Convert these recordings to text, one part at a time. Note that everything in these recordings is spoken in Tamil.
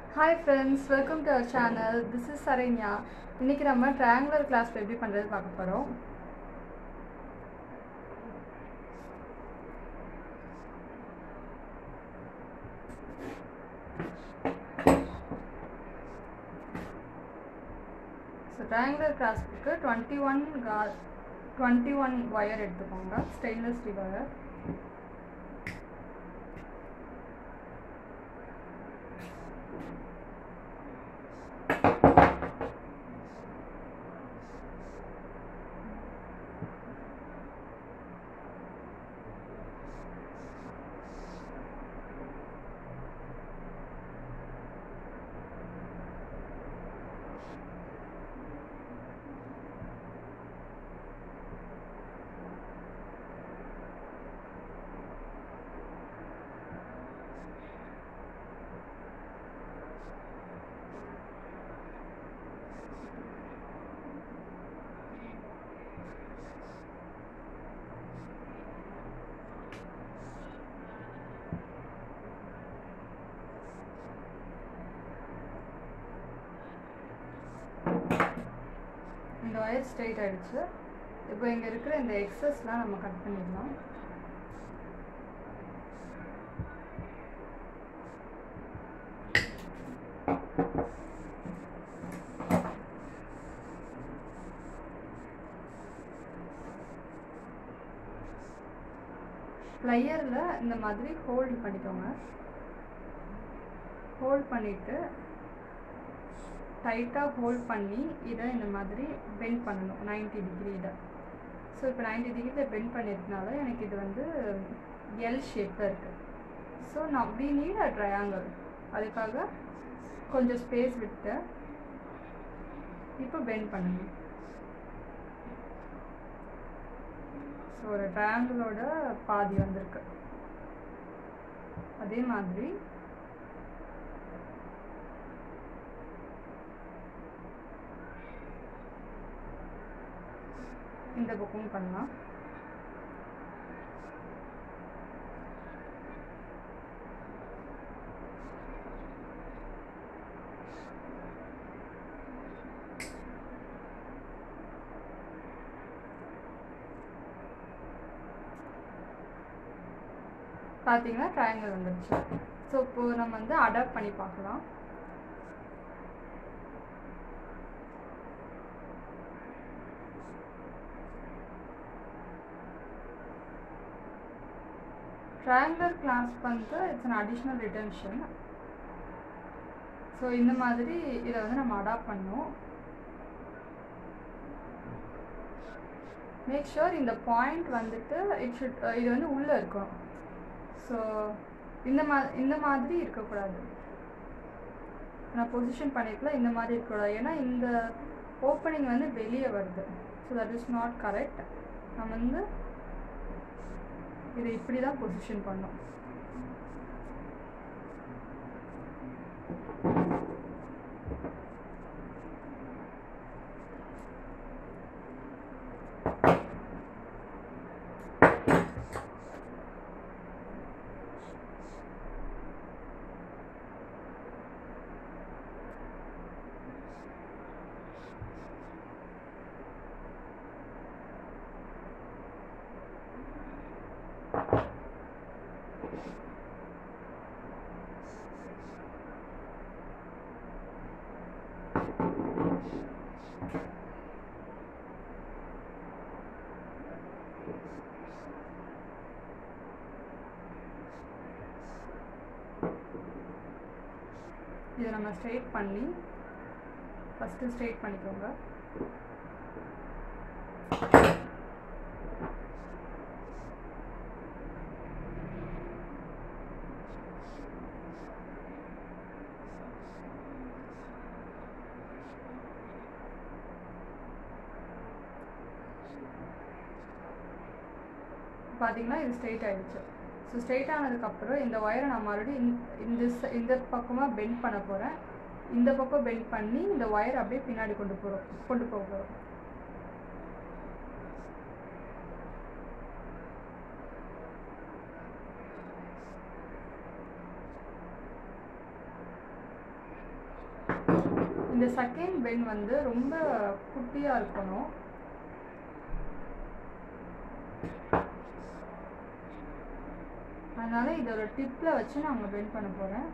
Hi friends welcome to our channel this is Saranya இன்னைக்கு நம்ம ட்ரையாங்குலர் கிளாஸ் எப்படி பண்ணுறது பார்க்க போகிறோம் ஸோ ட்ரையாங்குலர் கிளாஸ்க்கு டுவெண்ட்டி ஒன் கா டுவெண்ட்டி ஒன் ஒயர் எடுத்துக்கோங்க ஸ்டெயின்லெஸ் ஸ்டீல் ஒயர் இந்த ஒயர் ஸ்ட்ரைட் ஆயிடுச்சு இப்போ இங்கே இருக்கிற இந்த எக்ஸஸ்லாம் நம்ம கட் பண்ணிடலாம் ப்ளையரில் இந்த மாதிரி ஹோல்ட் பண்ணிக்கோங்க ஹோல்ட் பண்ணிவிட்டு டைட்டாக ஹோல்ட் பண்ணி இதை இந்த மாதிரி பெண்ட் பண்ணணும் நைன்டி டிகிரியில் ஸோ இப்போ நைன்டி டிகிரியில் பெண்ட் பண்ணியிருக்கனால எனக்கு இது வந்து எல் ஷேப்பில் இருக்குது ஸோ நான் வி நீட் அ ட்ரையாங்கிள் அதுக்காக கொஞ்சம் ஸ்பேஸ் விட்டு இப்போ பெண்ட் பண்ணணும் ஸோ ஒரு ட்ரையாங்கிளோட பாதி வந்திருக்கு அதே மாதிரி இந்த பக்கமும் பண்ணலாம் பார்த்தீங்கன்னா ட்ரையாங்கிள் வந்துடுச்சு ஸோ இப்போ நம்ம வந்து அடாப்ட் பண்ணி பார்க்கலாம் triangular clasp வந்து it's an additional retention so இந்த மாதிரி இதை வந்து நம்ம அடாப்ட் பண்ணோம் மேக் ஷுர் இந்த பாயிண்ட் வந்துட்டு இட் ஷுட் இது வந்து உள்ளே இருக்கணும் ஸோ இந்த மா இந்த மாதிரி இருக்கக்கூடாது நான் பொசிஷன் பண்ணியிருக்கல இந்த மாதிரி இருக்கக்கூடாது ஏன்னா இந்த ஓப்பனிங் வந்து வெளியே வருது so that is not correct நம்ம வந்து இதை இப்படி தான் பொசிஷன் பண்ணோம் இதை நம்ம ஸ்ட்ரெயிட் பண்ணி ஃபஸ்ட்டு ஸ்ட்ரெயிட் பண்ணிக்கோங்க பார்த்தீங்கன்னா இது ஸ்ட்ரெயிட் ஆகிடுச்சு ஸோ ஸ்ட்ரெயிட் ஆனதுக்கப்புறம் இந்த ஒயரை நான் மறுபடியும் இந்த ச- இந்த பக்கமாக பெண்ட் பண்ண போகிறேன் இந்த பக்கம் பெண்ட் பண்ணி இந்த ஒயர் அப்படியே பின்னாடி கொண்டு போகிறோம் கொண்டு போக போகிறோம் இந்த செகண்ட் பென் வந்து ரொம்ப குட்டியாக இருக்கணும் அதனால இதை ஒரு டிப்பில் வச்சு நான் அங்கே பெண்ட் பண்ண போகிறேன்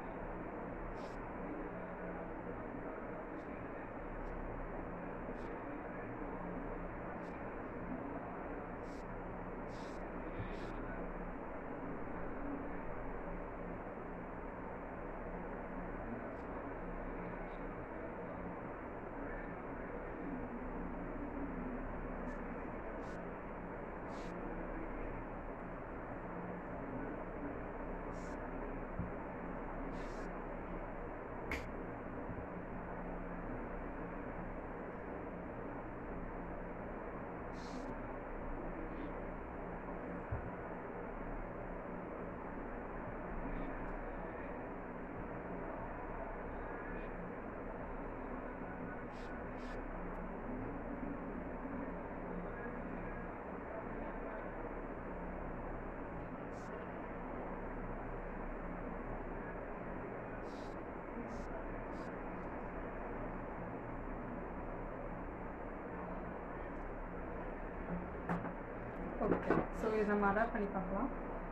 ஓகே ஸோ இதை நம்ம அடாப்ட் பண்ணி பார்க்கலாம்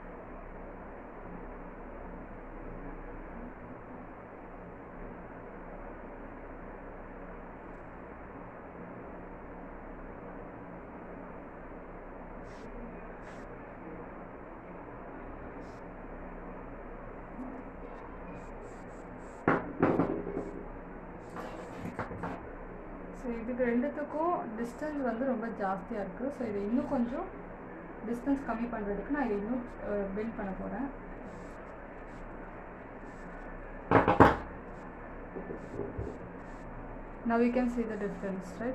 ஸோ இதுக்கு ரெண்டுத்துக்கும் டிஸ்டன்ஸ் வந்து ரொம்ப ஜாஸ்தியாக இருக்குது ஸோ இதை இன்னும் கொஞ்சம் டிஸ்டன்ஸ் கம்மி பண்ணுறதுக்கு நான் இதை இன்னும் பில்ட் பண்ண போகிறேன் Now you can see the difference, right?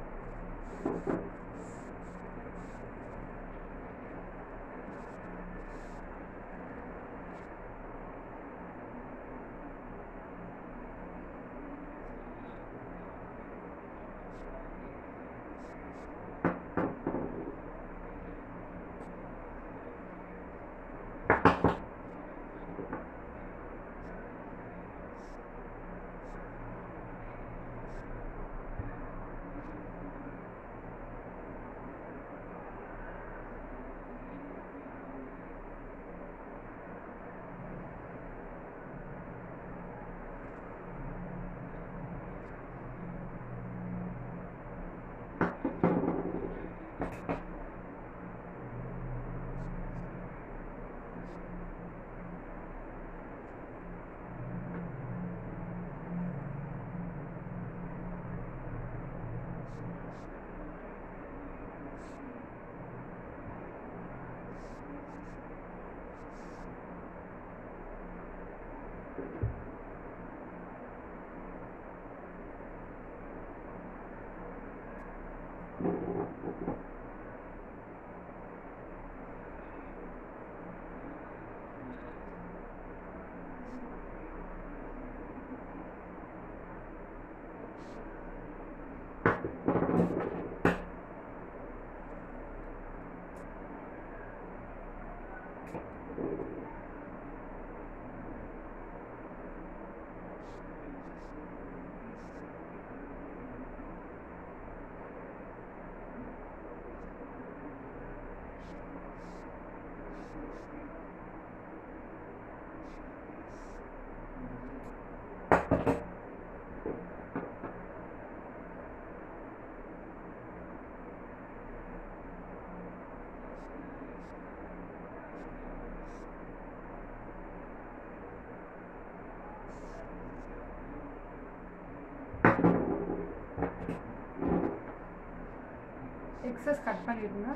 Excess cut பண்ணிடுங்க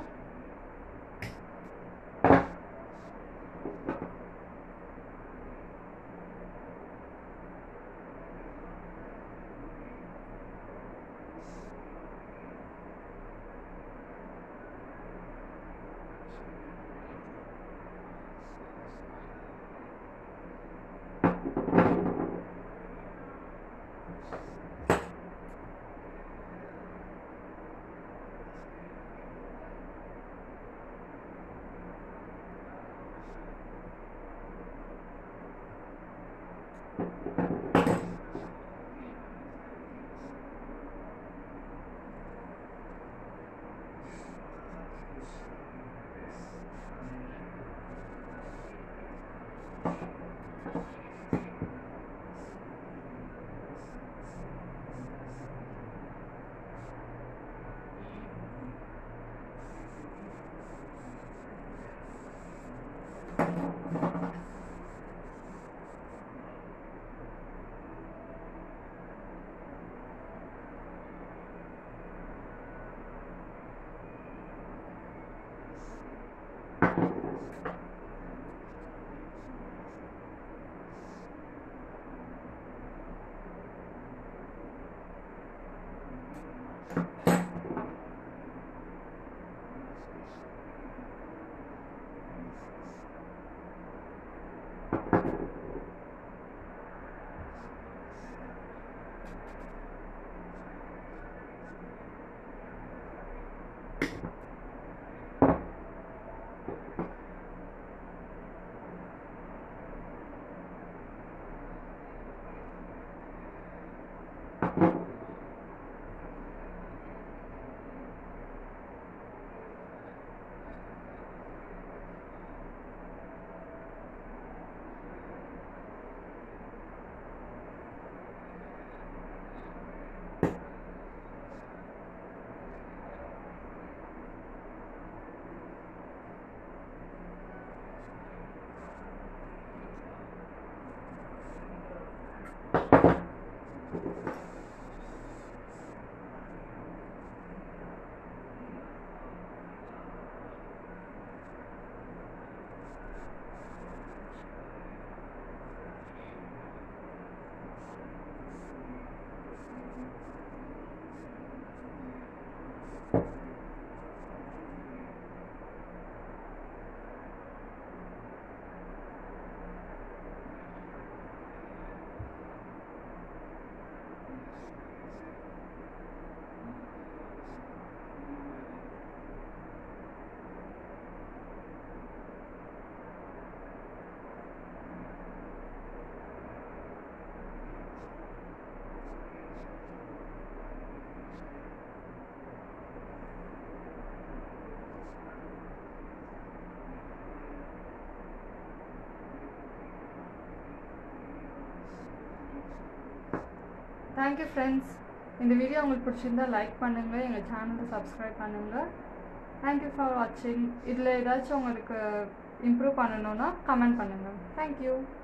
தேங்க்யூ ஃப்ரெண்ட்ஸ் இந்த வீடியோ உங்களுக்கு பிடிச்சிருந்தா லைக் பண்ணுங்கள் எங்கள் சேனலை சப்ஸ்கிரைப் பண்ணுங்கள் தேங்க்யூ ஃபார் வாட்சிங் இதில் ஏதாச்சும் உங்களுக்கு இம்ப்ரூவ் பண்ணணுன்னா கமெண்ட் பண்ணுங்கள் தேங்க்யூ